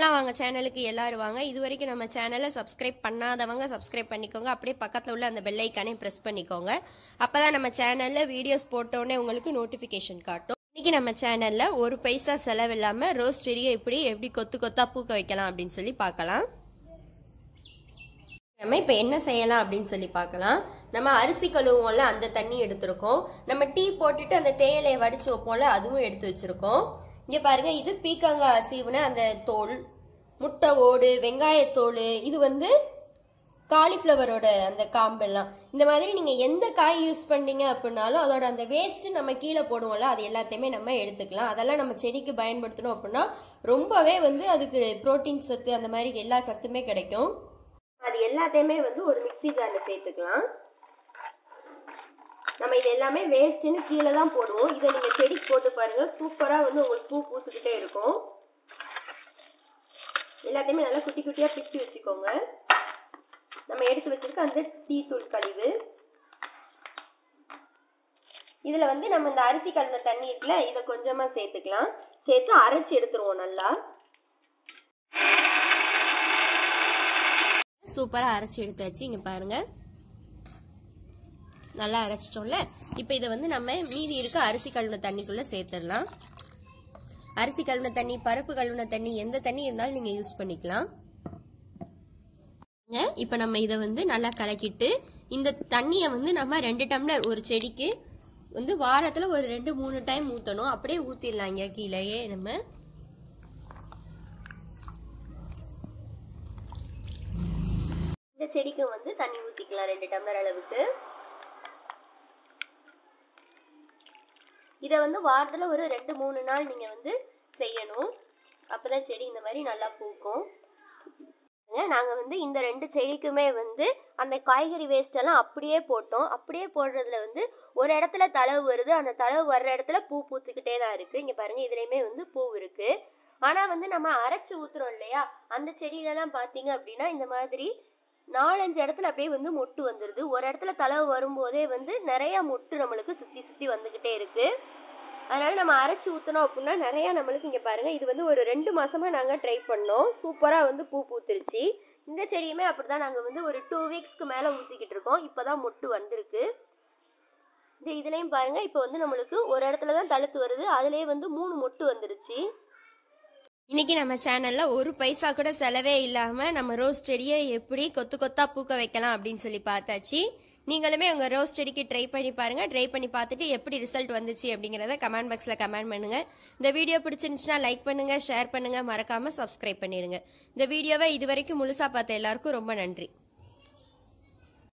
புதுசாக வாங்க சேனலுக்கு எல்லாரும் வாங்க இது வரைக்கும் நம்ம சேனலை சப்ஸ்கிரைப் பண்ணாதவங்க சப்ஸ்கிரைப் பண்ணிக்கோங்க அப்படியே பக்கத்தில் உள்ள அந்த பெல் ஐக்கானே ப்ரெஸ் பண்ணிக்கோங்க அப்போ தான் நம்ம சேனலில் வீடியோஸ் போட்டோன்னே உங்களுக்கு நோட்டிஃபிகேஷன் காட்டும் இன்னைக்கு நம்ம சேனலில் ஒரு பைசா செலவில்லாமல் ரோஸ் செடியை எப்படி எப்படி கொத்து கொத்தா பூக்க வைக்கலாம் அப்படின்னு சொல்லி பார்க்கலாம் நம்ம இப்போ என்ன செய்யலாம் அப்படின்னு சொல்லி பார்க்கலாம் நம்ம அரிசி கழுவுவோம்ல அந்த தண்ணி எடுத்திருக்கோம் நம்ம டீ போட்டுட்டு அந்த தேயிலையை வடிச்சு வைப்போம்ல அதுவும் எடுத்து வச்சிருக்கோம் இங்க பாருங்க இது பீக்கங்காய் சீவுன அந்த தோல் முட்டை ஓடு வெங்காயத்தோல் இது வந்து காலிஃப்ளவரோட அந்த காம்பெல்லாம் இந்த மாதிரி நீங்க எந்த காய் யூஸ் பண்ணீங்க அப்படின்னாலும் அதோட அந்த வேஸ்ட் நம்ம கீழே போடுவோம்ல அது எல்லாத்தையுமே நம்ம எடுத்துக்கலாம் அதெல்லாம் நம்ம செடிக்கு பயன்படுத்தணும் அப்படின்னா ரொம்பவே வந்து அதுக்கு புரோட்டீன் சத்து அந்த மாதிரி எல்லா சத்துமே கிடைக்கும் அது எல்லாத்தையுமே வந்து ஒரு மிக்ஸி ஜார்ல சேர்த்துக்கலாம் நம்ம இது எல்லாமே வேஸ்ட்னு கீழே தான் போடுவோம் இதை நீங்க செடிக்கு போட்டு பாருங்க சூப்பரா வந்து உங்களுக்கு பூ பூத்துக்கிட்டே இருக்கும் எல்லாத்தையுமே நல்லா குட்டி குட்டியா பிச்சு வச்சுக்கோங்க நம்ம எடுத்து வச்சிருக்க அந்த டீ தூள் கழிவு இதுல வந்து நம்ம இந்த அரிசி கலந்த தண்ணி இருக்குல்ல இதை கொஞ்சமா சேர்த்துக்கலாம் சேர்த்து அரைச்சு எடுத்துருவோம் நல்லா சூப்பரா அரைச்சி எடுத்தாச்சு இங்க பாருங்க நல்லா அரைச்சிட்டோம்ல இப்போ இதை வந்து நம்ம மீதி இருக்க அரிசி கழுவின தண்ணிக்குள்ள சேர்த்துடலாம் அரிசி கழுவின தண்ணி பருப்பு கழுவின தண்ணி எந்த தண்ணி இருந்தாலும் நீங்க யூஸ் பண்ணிக்கலாம் இப்போ நம்ம இதை வந்து நல்லா கலக்கிட்டு இந்த தண்ணியை வந்து நம்ம ரெண்டு டம்ளர் ஒரு செடிக்கு வந்து வாரத்துல ஒரு ரெண்டு மூணு டைம் ஊத்தணும் அப்படியே ஊத்திடலாம் இங்க கீழேயே நம்ம இந்த செடிக்கு வந்து தண்ணி ஊத்திக்கலாம் ரெண்டு டம்ளர் அளவுக்கு இதை வந்து வாரத்துல ஒரு ரெண்டு மூணு நாள் நீங்க வந்து செய்யணும் அப்பதான் செடி இந்த மாதிரி நல்லா பூக்கும் நாங்க வந்து இந்த ரெண்டு செடிக்குமே வந்து அந்த காய்கறி வேஸ்ட் எல்லாம் அப்படியே போட்டோம் அப்படியே போடுறதுல வந்து ஒரு இடத்துல தளவு வருது அந்த தளவு வர்ற இடத்துல பூ பூத்துக்கிட்டே தான் இருக்கு இங்க பாருங்க இதுலயுமே வந்து பூ இருக்கு ஆனா வந்து நம்ம அரைச்சு ஊத்துறோம் இல்லையா அந்த செடியில எல்லாம் பாத்தீங்க அப்படின்னா இந்த மாதிரி நாலஞ்சு இடத்துல அப்படியே வந்து மொட்டு வந்துருது ஒரு இடத்துல தளவு வரும்போதே வந்து நிறைய மொட்டு நம்மளுக்கு சுத்தி சுத்தி வந்துகிட்டே இருக்கு அதனால நம்ம அரைச்சு ஊத்தணும் அப்படின்னா நிறைய நம்மளுக்கு இங்க பாருங்க இது வந்து ஒரு ரெண்டு மாசமா நாங்க ட்ரை பண்ணோம் சூப்பரா வந்து பூ பூத்துருச்சு இந்த செடியுமே அப்படிதான் நாங்க வந்து ஒரு டூ வீக்ஸ்க்கு மேல ஊத்திக்கிட்டு இருக்கோம் இப்பதான் மொட்டு வந்திருக்கு இது இதுலயும் பாருங்க இப்ப வந்து நம்மளுக்கு ஒரு இடத்துல தான் தழுத்து வருது அதுலயே வந்து மூணு மொட்டு வந்துருச்சு இன்னைக்கு நம்ம சேனல்ல ஒரு பைசா கூட செலவே இல்லாம நம்ம ரோஸ் செடியை எப்படி கொத்து கொத்தா பூக்க வைக்கலாம் அப்படின்னு சொல்லி பார்த்தாச்சு நீங்களுமே உங்க ரோஸ் செடிக்கு ட்ரை பண்ணி பாருங்க ட்ரை பண்ணி பார்த்துட்டு எப்படி ரிசல்ட் வந்துச்சு அப்படிங்கறத கமெண்ட் பாக்ஸ்ல கமெண்ட் பண்ணுங்க இந்த வீடியோ பிடிச்சிருந்துச்சுன்னா லைக் பண்ணுங்க ஷேர் பண்ணுங்க மறக்காம சப்ஸ்கிரைப் பண்ணிருங்க இந்த வீடியோவை இது வரைக்கும் முழுசா பார்த்த எல்லாருக்கும் ரொம்ப நன்றி